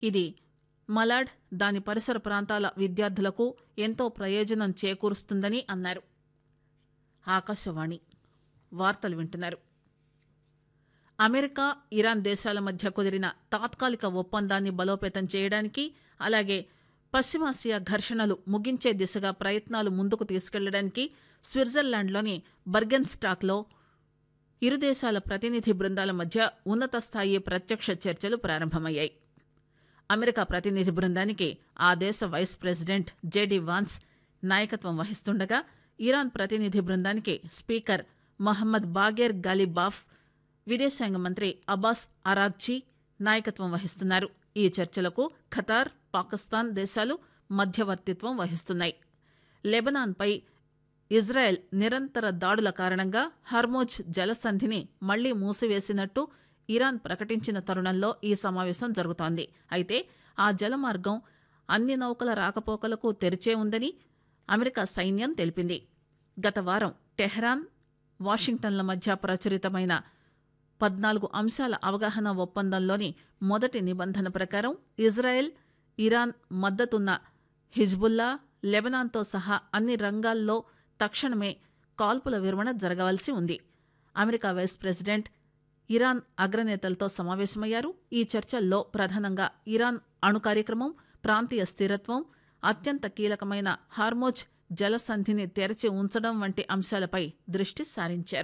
ఇది మలాడ్ దాని పరిసర ప్రాంతాల విద్యార్థులకు ఎంతో ప్రయోజనం చేకూరుస్తుందని అన్నారు ఆకాశవాణి వార్తలు వింటున్నారు అమెరికా ఇరాన్ దేశాల మధ్య కుదిరిన తాత్కాలిక ఒప్పందాన్ని బలోపేతం చేయడానికి అలాగే పశ్చిమాసియా ఘర్షణలు ముగించే దిశగా ప్రయత్నాలు ముందుకు తీసుకెళ్లడానికి స్విట్జర్లాండ్లోని బర్గెన్ స్టాక్లో ఇరు దేశాల ప్రతినిధి బృందాల మధ్య ఉన్నత స్థాయి ప్రత్యక్ష చర్చలు ప్రారంభమయ్యాయి అమెరికా ప్రతినిధి బృందానికి ఆ దేశ వైస్ ప్రెసిడెంట్ జేడీ వాన్స్ నాయకత్వం వహిస్తుండగా ఇరాన్ ప్రతినిధి బృందానికి స్పీకర్ మహమ్మద్ బాగేర్ గాలిబాఫ్ విదేశాంగ మంత్రి అబ్బాస్ అరాగ్జీ నాయకత్వం వహిస్తున్నారు ఈ చర్చలకు ఖతార్ పాకిస్తాన్ దేశాలు మధ్యవర్తిత్వం వహిస్తున్నాయి లెబనాన్పై ఇజ్రాయెల్ నిరంతర దాడుల కారణంగా హర్మోజ్ జలసంధిని మళ్లీ మూసివేసినట్టు ఇరాన్ ప్రకటించిన తరుణంలో ఈ సమావేశం జరుగుతోంది అయితే ఆ జలమార్గం అన్ని నౌకల రాకపోకలకు తెరిచే ఉందని అమెరికా సైన్యం తెలిపింది గత వారం టెహ్రాన్ వాషింగ్టన్ల మధ్య ప్రచురితమైన పద్నాలుగు అంశాల అవగాహన ఒప్పందంలోని మొదటి నిబంధన ప్రకారం ఇజ్రాయెల్ ఇరాన్ మద్దతున్న హిజ్బుల్లా లెబనాన్తో సహా అన్ని రంగాల్లో తక్షణమే కాల్పుల విరమణ జరగవలసి ఉంది అమెరికా వైస్ ప్రెసిడెంట్ ఇరాన్ అగ్రనేతలతో సమావేశమయ్యారు ఈ చర్చల్లో ప్రధానంగా ఇరాన్ అణు కార్యక్రమం ప్రాంతీయ స్థిరత్వం అత్యంత కీలకమైన హార్మోజ్ జలసంధిని తెరచి ఉంచడం వంటి అంశాలపై దృష్టి సారించారు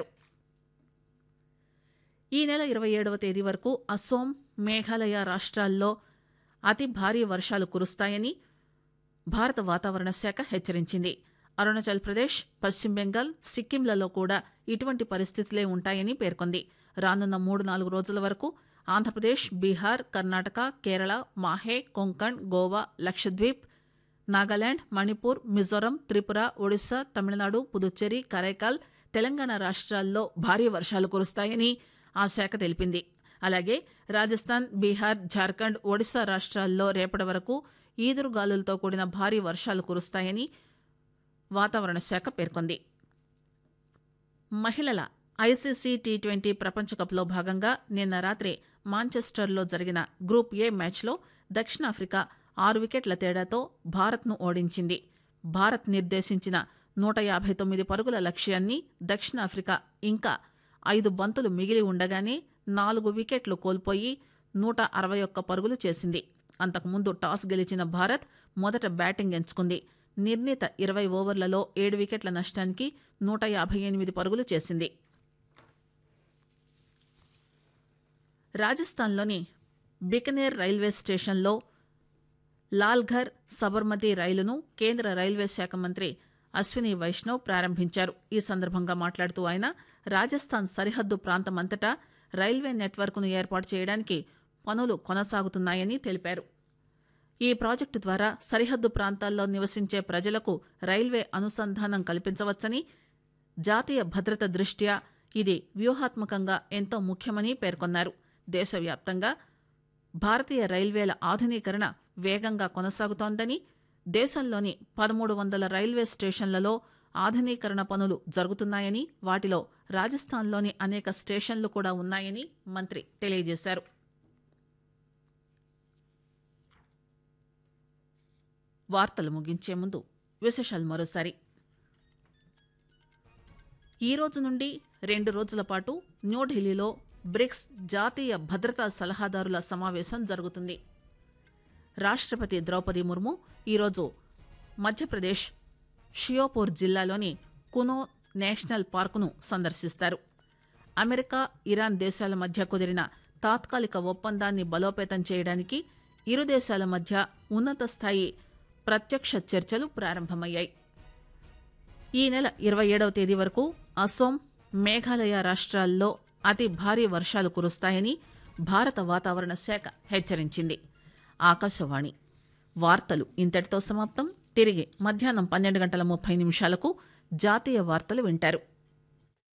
ఈ నెల ఇరవై ఏడవ తేదీ వరకు అస్సోం మేఘాలయ రాష్ట్రాల్లో అతి భారీ వర్షాలు కురుస్తాయని భారత వాతావరణ శాఖ హెచ్చరించింది అరుణాచల్ ప్రదేశ్ పశ్చిమ బెంగాల్ సిక్కింలలో కూడా ఇటువంటి పరిస్థితులే ఉంటాయని పేర్కొంది రానున్న మూడు నాలుగు రోజుల వరకు ఆంధ్రప్రదేశ్ బీహార్ కర్ణాటక కేరళ మాహే కొంకణ్ గోవా లక్షద్వీప్ నాగాలాండ్ మణిపూర్ మిజోరం త్రిపుర ఒడిశా తమిళనాడు పుదుచ్చేరి కరైకాల్ తెలంగాణ రాష్ట్రాల్లో భారీ వర్షాలు కురుస్తాయని ఆ శాఖ తెలిపింది అలాగే రాజస్థాన్ బీహార్ జార్ఖండ్ ఒడిశా రాష్ట్రాల్లో రేపటి వరకు ఈదురుగాలులతో కూడిన భారీ వర్షాలు కురుస్తాయని వాతావరణ శాఖ పేర్కొంది మహిళల ఐసీసీ టీ ట్వంటీ ప్రపంచకప్లో భాగంగా నిన్న రాత్రి మాంచెస్టర్లో జరిగిన గ్రూప్ ఏ మ్యాచ్లో దక్షిణాఫ్రికా ఆరు వికెట్ల తేడాతో భారత్ను ఓడించింది భారత్ నిర్దేశించిన నూట యాభై తొమ్మిది పరుగుల లక్ష్యాన్ని దక్షిణాఫ్రికా ఇంకా ఐదు బంతులు మిగిలి ఉండగానే నాలుగు వికెట్లు కోల్పోయి నూట అరవై ఒక్క పరుగులు చేసింది అంతకుముందు టాస్ గెలిచిన భారత్ మొదట బ్యాటింగ్ ఎంచుకుంది నిర్ణీత ఇరవై ఓవర్లలో ఏడు వికెట్ల నష్టానికి నూట యాభై ఎనిమిది పరుగులు చేసింది రాజస్థాన్లోని బికనేర్ రైల్వే స్టేషన్లో లాల్ఘర్ సబర్మతి రైలును కేంద్ర రైల్వే శాఖ మంత్రి అశ్విని వైష్ణవ్ ప్రారంభించారు ఈ సందర్భంగా మాట్లాడుతూ ఆయన రాజస్థాన్ సరిహద్దు ప్రాంతమంతటా రైల్వే నెట్వర్క్ను ఏర్పాటు చేయడానికి పనులు కొనసాగుతున్నాయని తెలిపారు ఈ ప్రాజెక్టు ద్వారా సరిహద్దు ప్రాంతాల్లో నివసించే ప్రజలకు రైల్వే అనుసంధానం కల్పించవచ్చని జాతీయ భద్రత దృష్ట్యా ఇది వ్యూహాత్మకంగా ఎంతో ముఖ్యమని పేర్కొన్నారు దేశవ్యాప్తంగా భారతీయ రైల్వేల ఆధునీకరణ వేగంగా కొనసాగుతోందని దేశంలోని పదమూడు వందల రైల్వే స్టేషన్లలో ఆధునీకరణ పనులు జరుగుతున్నాయని వాటిలో రాజస్థాన్లోని అనేక స్టేషన్లు కూడా ఉన్నాయని మంత్రి తెలియజేశారు వార్తలు ముగించే ముందు విశేషాలు మరోసారి ఈ రోజు నుండి రెండు రోజుల పాటు న్యూఢిల్లీలో బ్రిక్స్ జాతీయ భద్రతా సలహాదారుల సమావేశం జరుగుతుంది రాష్ట్రపతి ద్రౌపది ముర్ము ఈరోజు మధ్యప్రదేశ్ షియోపూర్ జిల్లాలోని కునో నేషనల్ పార్కును సందర్శిస్తారు అమెరికా ఇరాన్ దేశాల మధ్య కుదిరిన తాత్కాలిక ఒప్పందాన్ని బలోపేతం చేయడానికి ఇరు దేశాల మధ్య ఉన్నత స్థాయి ప్రత్యక్ష చర్చలు ప్రారంభమయ్యాయి ఈ నెల ఇరవై ఏడవ తేదీ వరకు అసోం మేఘాలయ రాష్ట్రాల్లో అతి భారీ వర్షాలు కురుస్తాయని భారత వాతావరణ శాఖ హెచ్చరించింది ఆకాశవాణి వార్తలు ఇంతటితో సమాప్తం తిరిగి మధ్యాహ్నం పన్నెండు గంటల ముప్పై నిమిషాలకు జాతీయ వార్తలు వింటారు